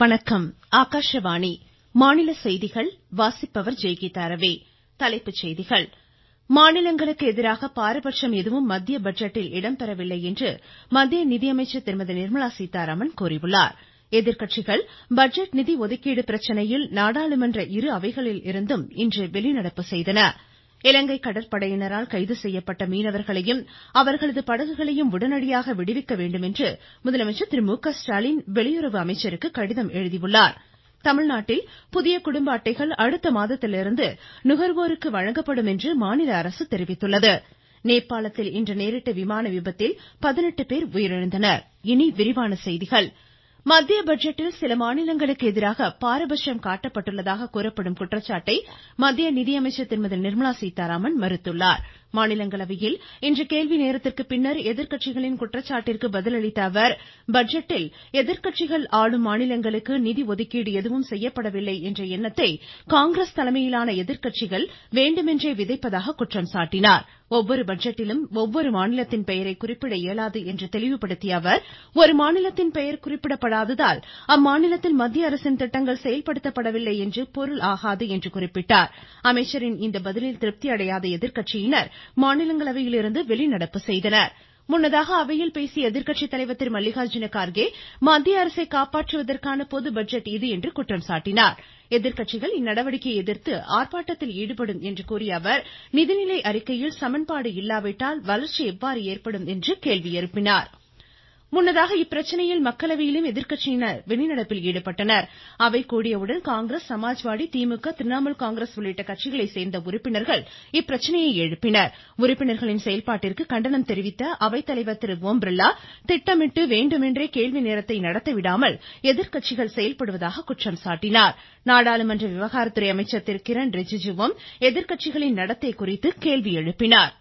வணக்கம் ஆகாஷவாணி மாநில செய்திகள் வாசிப்பவர் ஜெய்கீதா ரவி தலைப்புச் செய்திகள் மாநிலங்களுக்கு எதிராக பாரபட்சம் எதுவும் மத்திய பட்ஜெட்டில் இடம்பெறவில்லை என்று மத்திய நிதியமைச்சர் திருமதி நிர்மலா சீதாராமன் கூறியுள்ளார் எதிர்க்கட்சிகள் பட்ஜெட் நிதி ஒதுக்கீடு பிரச்சனையில் நாடாளுமன்ற இரு அவைகளில் இருந்தும் இன்று வெளிநடப்பு செய்தன இலங்கை கடற்படையினரால் கைது செய்யப்பட்ட மீனவர்களையும் அவர்களது படகுகளையும் உடனடியாக விடுவிக்க வேண்டும் என்று முதலமைச்சர் திரு மு க ஸ்டாலின் வெளியுறவு அமைச்சருக்கு கடிதம் எழுதியுள்ளார் தமிழ்நாட்டில் புதிய குடும்ப அட்டைகள் அடுத்த மாதத்திலிருந்து நுகர்வோருக்கு வழங்கப்படும் என்று மாநில அரசு தெரிவித்துள்ளது நேபாளத்தில் இன்று நேரிட்ட விமான விபத்தில் பதினெட்டு பேர் உயிரிழந்தனர் இனி விரிவான செய்திகள் மத்திய பட்ஜெட்டில் சில மாநிலங்களுக்கு எதிராக பாரபட்சம் காட்டப்பட்டுள்ளதாக கூறப்படும் குற்றச்சாட்டை மத்திய நிதியமைச்சர் திருமதி நிர்மலா சீதாராமன் மறுத்துள்ளார் மாநிலங்களவையில் இன்று கேள்வி நேரத்திற்கு பின்னர் எதிர்க்கட்சிகளின் குற்றச்சாட்டிற்கு பதிலளித்த அவர் பட்ஜெட்டில் எதிர்க்கட்சிகள் ஆளும் மாநிலங்களுக்கு நிதி ஒதுக்கீடு எதுவும் செய்யப்படவில்லை என்ற எண்ணத்தை காங்கிரஸ் தலைமையிலான எதிர்க்கட்சிகள் வேண்டுமென்றே விதைப்பதாக குற்றம் சாட்டினார் ஒவ்வொரு பட்ஜெட்டிலும் ஒவ்வொரு மாநிலத்தின் பெயரை குறிப்பிட இயலாது என்று தெளிவுபடுத்திய அவர் ஒரு மாநிலத்தின் பெயர் குறிப்பிடப்படாததால் அம்மாநிலத்தில் மத்திய அரசின் திட்டங்கள் செயல்படுத்தப்படவில்லை என்று பொருள் ஆகாது என்று குறிப்பிட்டார் அமைச்சரின் இந்த பதிலில் திருப்தி அடையாத எதிர்க்கட்சியினர் மாநிலங்களவையிலிருந்து வெளிநடப்பு செய்தனர் முன்னதாக அவையில் பேசிய எதிர்க்கட்சி தலைவர் திரு மல்லிகார்ஜுன கார்கே மத்திய அரசை காப்பாற்றுவதற்கான பொது பட்ஜெட் இது என்று குற்றம் சாட்டினார் எதிர்க்கட்சிகள் இந்நடவடிக்கையை எதிர்த்து ஆர்ப்பாட்டத்தில் ஈடுபடும் என்று கூறிய அவர் நிதிநிலை அறிக்கையில் சமன்பாடு இல்லாவிட்டால் வளர்ச்சி எவ்வாறு ஏற்படும் என்று கேள்வி எழுப்பினார் முன்னதாக இப்பிரச்சனையில் மக்களவையிலும் எதிர்க்கட்சியினர் வெளிநடப்பில் ஈடுபட்டனர் அவை கூடியவுடன் காங்கிரஸ் சமாஜ்வாடி திமுக திரிணாமுல் காங்கிரஸ் உள்ளிட்ட கட்சிகளை சேர்ந்த உறுப்பினர்கள் இப்பிரச்சனையை எழுப்பினர் உறுப்பினர்களின் செயல்பாட்டிற்கு கண்டனம் தெரிவித்த அவைத்தலைவர் திரு ஓம் பிர்லா திட்டமிட்டு வேண்டுமென்றே கேள்வி நேரத்தை நடத்த விடாமல் எதிர்க்கட்சிகள் செயல்படுவதாக குற்றம் சாட்டினார் நாடாளுமன்ற விவகாரத்துறை அமைச்சர் திரு கிரண் ரிஜிஜுவும் எதிர்க்கட்சிகளின் நடத்தை குறித்து கேள்வி எழுப்பினார்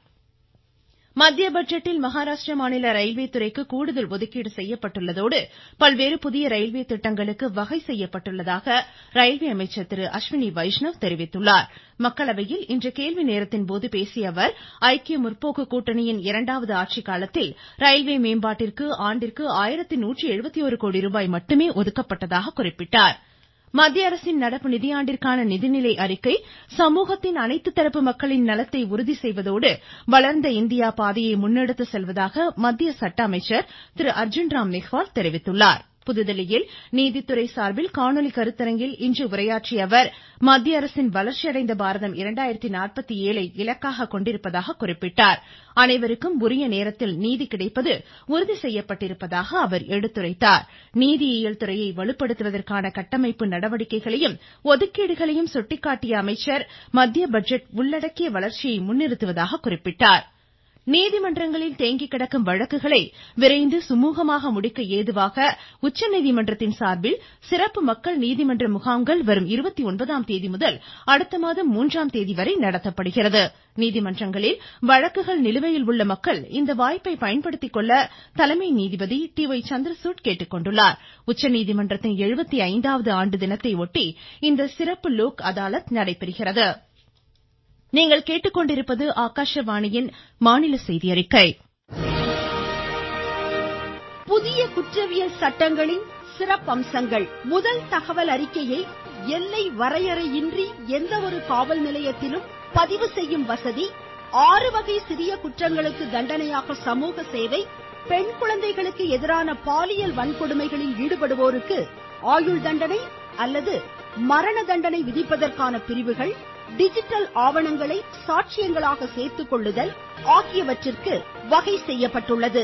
மத்திய பட்ஜெட்டில் மகாராஷ்டிர மாநில ரயில்வே துறைக்கு கூடுதல் ஒதுக்கீடு செய்யப்பட்டுள்ளதோடு பல்வேறு புதிய ரயில்வே திட்டங்களுக்கு வகை செய்யப்பட்டுள்ளதாக ரயில்வே அமைச்சர் திரு அஸ்வினி வைஷ்ணவ் தெரிவித்துள்ளார் மக்களவையில் இன்று கேள்வி நேரத்தின் போது பேசிய அவர் ஐக்கிய முற்போக்கு கூட்டணியின் இரண்டாவது ஆட்சி காலத்தில் ரயில்வே மேம்பாட்டிற்கு ஆண்டிற்கு ஆயிரத்து நூற்றி எழுபத்தி ஒரு கோடி ரூபாய் மட்டுமே ஒதுக்கப்பட்டதாக குறிப்பிட்டார் மத்திய அரசின் நடப்பு நிதியாண்டிற்கான நிதிநிலை அறிக்கை சமூகத்தின் அனைத்து தரப்பு மக்களின் நலத்தை உறுதி செய்வதோடு வளர்ந்த இந்தியா பாதையை முன்னெடுத்து செல்வதாக மத்திய சட்ட அமைச்சர் திரு அர்ஜுன் ராம் மெஹ்வால் தெரிவித்துள்ளார் புதுதில்லியில் நீதித்துறை சார்பில் காணொலி கருத்தரங்கில் இன்று உரையாற்றிய அவர் மத்திய அரசின் வளர்ச்சியடைந்த பாரதம் இரண்டாயிரத்து நாற்பத்தி ஏழை இலக்காக கொண்டிருப்பதாக குறிப்பிட்டார் அனைவருக்கும் உரிய நேரத்தில் நீதி கிடைப்பது உறுதி செய்யப்பட்டிருப்பதாக அவர் எடுத்துரைத்தார் நீதியியல் துறையை வலுப்படுத்துவதற்கான கட்டமைப்பு நடவடிக்கைகளையும் ஒதுக்கீடுகளையும் சுட்டிக்காட்டிய அமைச்சர் மத்திய பட்ஜெட் உள்ளடக்கிய வளர்ச்சியை முன்னிறுத்துவதாக குறிப்பிட்டார் நீதிமன்றங்களில் தேங்கி கிடக்கும் வழக்குகளை விரைந்து சுமூகமாக முடிக்க ஏதுவாக உச்சநீதிமன்றத்தின் சார்பில் சிறப்பு மக்கள் நீதிமன்ற முகாம்கள் வரும் இருபத்தி ஒன்பதாம் தேதி முதல் அடுத்த மாதம் மூன்றாம் தேதி வரை நடத்தப்படுகிறது நீதிமன்றங்களில் வழக்குகள் நிலுவையில் உள்ள மக்கள் இந்த வாய்ப்பை பயன்படுத்திக் கொள்ள தலைமை நீதிபதி டி ஒய் சந்திரசூட் கேட்டுக்கொண்டுள்ளார் உச்சநீதிமன்றத்தின் எழுபத்தி ஐந்தாவது ஆண்டு தினத்தை ஒட்டி இந்த சிறப்பு லோக் அதாலத் நடைபெறுகிறது நீங்கள் கேட்டுக்கொண்டிருப்பது ஆகாஷவாணியின் மாநில செய்தி அறிக்கை புதிய குற்றவியல் சட்டங்களின் சிறப்பம்சங்கள் முதல் தகவல் அறிக்கையை எல்லை வரையறையின்றி எந்த ஒரு காவல் நிலையத்திலும் பதிவு செய்யும் வசதி ஆறு வகை சிறிய குற்றங்களுக்கு தண்டனையாக சமூக சேவை பெண் குழந்தைகளுக்கு எதிரான பாலியல் வன்கொடுமைகளில் ஈடுபடுவோருக்கு ஆயுள் தண்டனை அல்லது மரண தண்டனை விதிப்பதற்கான பிரிவுகள் டிஜிட்டல் ஆவணங்களை சாட்சியங்களாக சேர்த்துக் கொள்ளுதல் ஆகியவற்றிற்கு வகை செய்யப்பட்டுள்ளது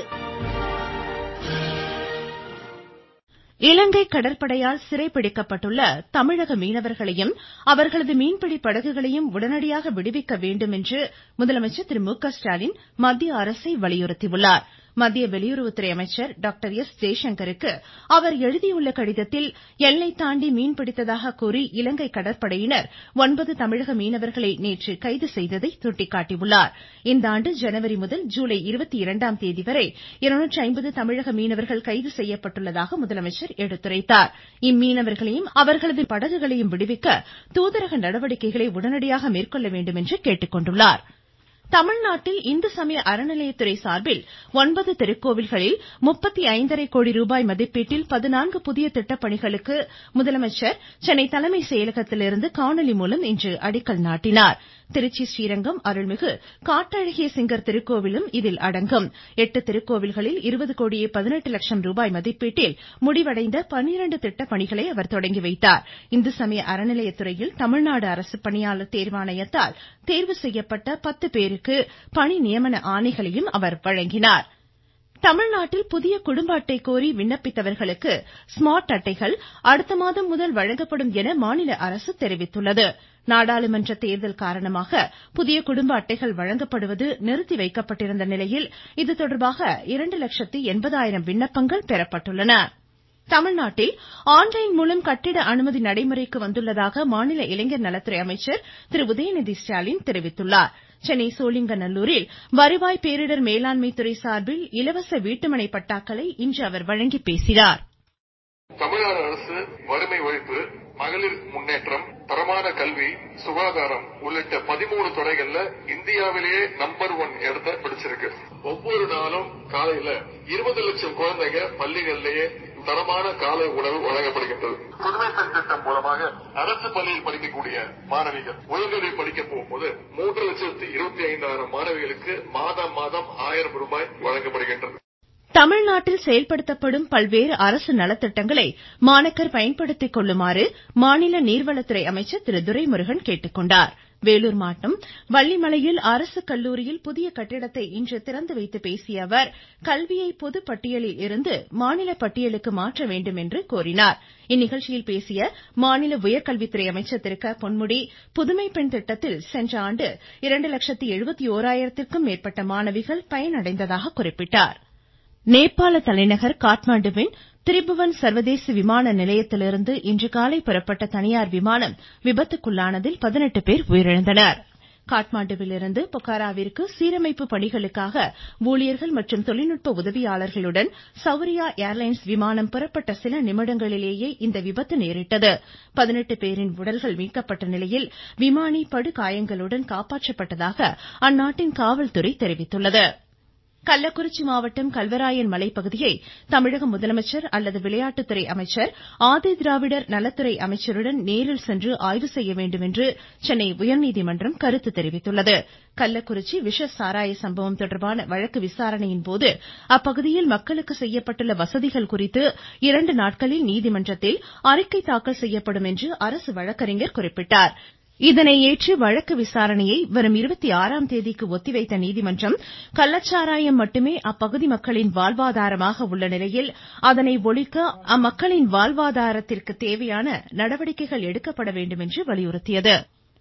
இலங்கை கடற்படையால் சிறைப்பிடிக்கப்பட்டுள்ள தமிழக மீனவர்களையும் அவர்களது மீன்பிடி படகுகளையும் உடனடியாக விடுவிக்க வேண்டும் என்று முதலமைச்சர் திரு மு க ஸ்டாலின் மத்திய அரசை வலியுறுத்தியுள்ளார் மத்திய வெளியுறவுத்துறை அமைச்சர் டாக்டர் எஸ் ஜெய்சங்கருக்கு அவர் எழுதியுள்ள கடிதத்தில் எல்லை தாண்டி மீன்பிடித்ததாக கூறி இலங்கை கடற்படையினர் ஒன்பது தமிழக மீனவர்களை நேற்று கைது செய்ததை சுட்டிக்காட்டியுள்ளார் இந்த ஆண்டு ஜனவரி முதல் ஜூலை இருபத்தி இரண்டாம் தேதி வரை இருநூற்று ஐம்பது தமிழக மீனவர்கள் கைது செய்யப்பட்டுள்ளதாக முதலமைச்சர் எடுத்துரைத்தார் இம்மீனவர்களையும் அவர்களது படகுகளையும் விடுவிக்க தூதரக நடவடிக்கைகளை உடனடியாக மேற்கொள்ள வேண்டும் என்று கேட்டுக்கொண்டுள்ளார் தமிழ்நாட்டில் இந்து சமய அறநிலையத்துறை சார்பில் ஒன்பது திருக்கோவில்களில் முப்பத்தி ஐந்தரை கோடி ரூபாய் மதிப்பீட்டில் பதினான்கு புதிய திட்டப்பணிகளுக்கு முதலமைச்சர் சென்னை தலைமை செயலகத்திலிருந்து காணொலி மூலம் இன்று அடிக்கல் நாட்டினார் திருச்சி ஸ்ரீரங்கம் அருள்மிகு காட்டழகிய சிங்கர் திருக்கோவிலும் இதில் அடங்கும் எட்டு திருக்கோவில்களில் இருபது கோடியே பதினெட்டு லட்சம் ரூபாய் மதிப்பீட்டில் முடிவடைந்த பனிரண்டு திட்டப்பணிகளை அவர் தொடங்கி வைத்தார் இந்து சமய அறநிலையத்துறையில் தமிழ்நாடு அரசு பணியாளர் தேர்வாணையத்தால் தேர்வு செய்யப்பட்ட பத்து பேருக்கு பணி நியமன ஆணைகளையும் அவர் வழங்கினார் தமிழ்நாட்டில் புதிய குடும்ப அட்டை கோரி விண்ணப்பித்தவர்களுக்கு ஸ்மார்ட் அட்டைகள் அடுத்த மாதம் முதல் வழங்கப்படும் என மாநில அரசு தெரிவித்துள்ளது நாடாளுமன்ற தேர்தல் காரணமாக புதிய குடும்ப அட்டைகள் வழங்கப்படுவது நிறுத்தி வைக்கப்பட்டிருந்த நிலையில் இது தொடர்பாக இரண்டு லட்சத்து எண்பதாயிரம் விண்ணப்பங்கள் பெறப்பட்டுள்ளன தமிழ்நாட்டில் ஆன்லைன் மூலம் கட்டிட அனுமதி நடைமுறைக்கு வந்துள்ளதாக மாநில இளைஞர் நலத்துறை அமைச்சர் திரு உதயநிதி ஸ்டாலின் தெரிவித்துள்ளார் சென்னை சோழிங்கநல்லூரில் வருவாய் பேரிடர் மேலாண்மை துறை சார்பில் இலவச வீட்டுமனை பட்டாக்களை இன்று அவர் வழங்கி பேசினார் தமிழ்நாடு அரசு வறுமை ஒழிப்பு மகளிர் முன்னேற்றம் தரமான கல்வி சுகாதாரம் உள்ளிட்ட பதிமூணு துறைகள்ல இந்தியாவிலேயே நம்பர் ஒன் இடத்தை பிடிச்சிருக்கு ஒவ்வொரு நாளும் காலையில இருபது லட்சம் குழந்தைங்க பள்ளிகளிலேயே தரமான காலை உணவு வழங்கப்படுகின்றது புதுமை பெண் திட்டம் மூலமாக அரசு பள்ளியில் படிக்கக்கூடிய மாணவிகள் உயர்கல்வி படிக்க போகும்போது மூன்று லட்சத்து இருபத்தி ஐந்தாயிரம் மாணவிகளுக்கு மாதம் மாதம் ஆயிரம் ரூபாய் வழங்கப்படுகின்றது தமிழ்நாட்டில் செயல்படுத்தப்படும் பல்வேறு அரசு நலத்திட்டங்களை மாணாக்கர் பயன்படுத்திக் கொள்ளுமாறு மாநில நீர்வளத்துறை அமைச்சர் திரு துரைமுருகன் கேட்டுக்கொண்டார் வேலூர் மாவட்டம் வள்ளிமலையில் அரசு கல்லூரியில் புதிய கட்டிடத்தை இன்று திறந்து வைத்து பேசிய அவர் கல்வியை பொது பட்டியலில் இருந்து மாநில பட்டியலுக்கு மாற்ற வேண்டும் என்று கோரினார் இந்நிகழ்ச்சியில் பேசிய மாநில உயர்கல்வித்துறை அமைச்சர் திரு க பொன்முடி புதுமை பெண் திட்டத்தில் சென்ற ஆண்டு இரண்டு லட்சத்து எழுபத்தி ஓராயிரத்திற்கும் மேற்பட்ட மாணவிகள் பயனடைந்ததாக குறிப்பிட்டார் நேபாள தலைநகர் காட்மாண்டுவின் திரிபுவன் சர்வதேச விமான நிலையத்திலிருந்து இன்று காலை புறப்பட்ட தனியார் விமானம் விபத்துக்குள்ளானதில் பதினெட்டு பேர் உயிரிழந்தனர் காட்மாண்டுவிலிருந்து பொக்காராவிற்கு சீரமைப்பு பணிகளுக்காக ஊழியர்கள் மற்றும் தொழில்நுட்ப உதவியாளர்களுடன் சௌரியா ஏர்லைன்ஸ் விமானம் புறப்பட்ட சில நிமிடங்களிலேயே இந்த விபத்து நேரிட்டது பதினெட்டு பேரின் உடல்கள் மீட்கப்பட்ட நிலையில் விமானி படுகாயங்களுடன் காப்பாற்றப்பட்டதாக அந்நாட்டின் காவல்துறை தெரிவித்துள்ளது கள்ளக்குறிச்சி மாவட்டம் கல்வராயன் மலைப்பகுதியை தமிழக முதலமைச்சர் அல்லது விளையாட்டுத்துறை அமைச்சர் ஆதி திராவிடர் நலத்துறை அமைச்சருடன் நேரில் சென்று ஆய்வு செய்ய வேண்டும் என்று சென்னை உயர்நீதிமன்றம் கருத்து தெரிவித்துள்ளது கள்ளக்குறிச்சி விஷ சாராய சம்பவம் தொடர்பான வழக்கு விசாரணையின் போது அப்பகுதியில் மக்களுக்கு செய்யப்பட்டுள்ள வசதிகள் குறித்து இரண்டு நாட்களில் நீதிமன்றத்தில் அறிக்கை தாக்கல் செய்யப்படும் என்று அரசு வழக்கறிஞர் குறிப்பிட்டார் இதனை ஏற்று வழக்கு விசாரணையை வரும் இருபத்தி ஆறாம் தேதிக்கு ஒத்திவைத்த நீதிமன்றம் கள்ளச்சாராயம் மட்டுமே அப்பகுதி மக்களின் வாழ்வாதாரமாக உள்ள நிலையில் அதனை ஒழிக்க அம்மக்களின் வாழ்வாதாரத்திற்கு தேவையான நடவடிக்கைகள் எடுக்கப்பட வேண்டும் என்று வலியுறுத்தியது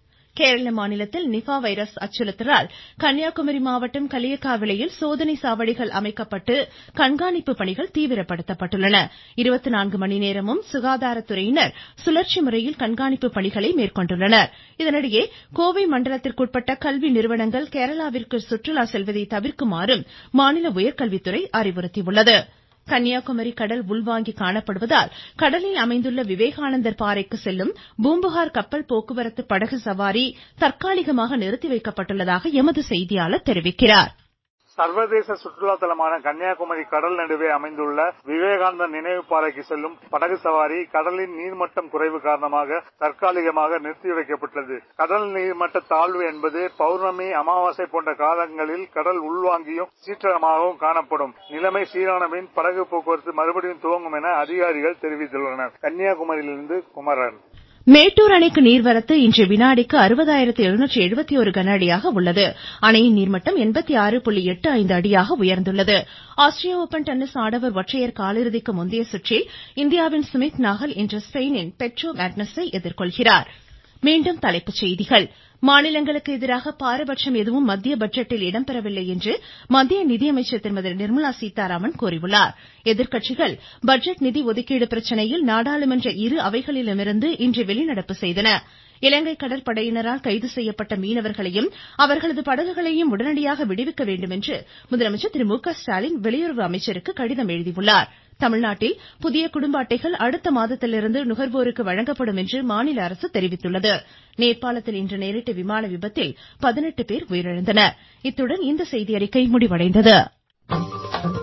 கேரள மாநிலத்தில் நிபா வைரஸ் அச்சுறுத்தலால் கன்னியாகுமரி மாவட்டம் களியக்காவிளையில் சோதனை சாவடிகள் அமைக்கப்பட்டு கண்காணிப்பு பணிகள் தீவிரப்படுத்தப்பட்டுள்ளன இருபத்தி நான்கு மணி நேரமும் சுகாதாரத்துறையினர் சுழற்சி முறையில் கண்காணிப்பு பணிகளை மேற்கொண்டுள்ளனர் இதனிடையே கோவை மண்டலத்திற்குட்பட்ட கல்வி நிறுவனங்கள் கேரளாவிற்கு சுற்றுலா செல்வதை தவிர்க்குமாறும் மாநில உயர்கல்வித்துறை அறிவுறுத்தியுள்ளது கன்னியாகுமரி கடல் உள்வாங்கி காணப்படுவதால் கடலில் அமைந்துள்ள விவேகானந்தர் பாறைக்கு செல்லும் பூம்புகார் கப்பல் போக்குவரத்து படகு சவாரி தற்காலிகமாக நிறுத்தி வைக்கப்பட்டுள்ளதாக எமது செய்தியாளர் தெரிவிக்கிறார் சர்வதேச சுற்றுலா தலமான கன்னியாகுமரி கடல் நடுவே அமைந்துள்ள விவேகானந்தர் நினைவு பாறைக்கு செல்லும் படகு சவாரி கடலின் நீர்மட்டம் குறைவு காரணமாக தற்காலிகமாக நிறுத்தி வைக்கப்பட்டுள்ளது கடல் நீர்மட்ட தாழ்வு என்பது பௌர்ணமி அமாவாசை போன்ற காலங்களில் கடல் உள்வாங்கியும் சீற்றமாகவும் காணப்படும் நிலைமை சீரானபின் படகு போக்குவரத்து மறுபடியும் துவங்கும் என அதிகாரிகள் தெரிவித்துள்ளனர் கன்னியாகுமரியிலிருந்து குமரன் மேட்டூர் அணைக்கு நீர்வரத்து இன்று வினாடிக்கு அறுபதாயிரத்து எழுநூற்று எழுபத்தி ஒரு கன அடியாக உள்ளது அணையின் நீர்மட்டம் எண்பத்தி ஆறு புள்ளி எட்டு ஐந்து அடியாக உயர்ந்துள்ளது ஆஸ்திரிய ஓபன் டென்னிஸ் ஆடவர் ஒற்றையர் காலிறுதிக்கு முந்தைய சுற்றில் இந்தியாவின் சுமித் நாகல் இன்று ஸ்பெயினின் பெட்ரோ மேக்னஸை எதிர்கொள்கிறார் மீண்டும் தலைப்புச் செய்திகள் மாநிலங்களுக்கு எதிராக பாரபட்சம் எதுவும் மத்திய பட்ஜெட்டில் இடம்பெறவில்லை என்று மத்திய நிதியமைச்சர் திருமதி நிர்மலா சீதாராமன் கூறியுள்ளார் எதிர்க்கட்சிகள் பட்ஜெட் நிதி ஒதுக்கீடு பிரச்சனையில் நாடாளுமன்ற இரு அவைகளிலுமிருந்து இன்று வெளிநடப்பு செய்தன இலங்கை கடற்படையினரால் கைது செய்யப்பட்ட மீனவர்களையும் அவர்களது படகுகளையும் உடனடியாக விடுவிக்க வேண்டும் என்று முதலமைச்சர் திரு மு க ஸ்டாலின் வெளியுறவு அமைச்சருக்கு கடிதம் எழுதியுள்ளார் தமிழ்நாட்டில் புதிய குடும்ப அட்டைகள் அடுத்த மாதத்திலிருந்து நுகர்வோருக்கு வழங்கப்படும் என்று மாநில அரசு தெரிவித்துள்ளது நேபாளத்தில் இன்று நேரிட்ட விமான விபத்தில் பதினெட்டு பேர் உயிரிழந்தனர் இத்துடன் இந்த செய்தியறிக்கை முடிவடைந்தது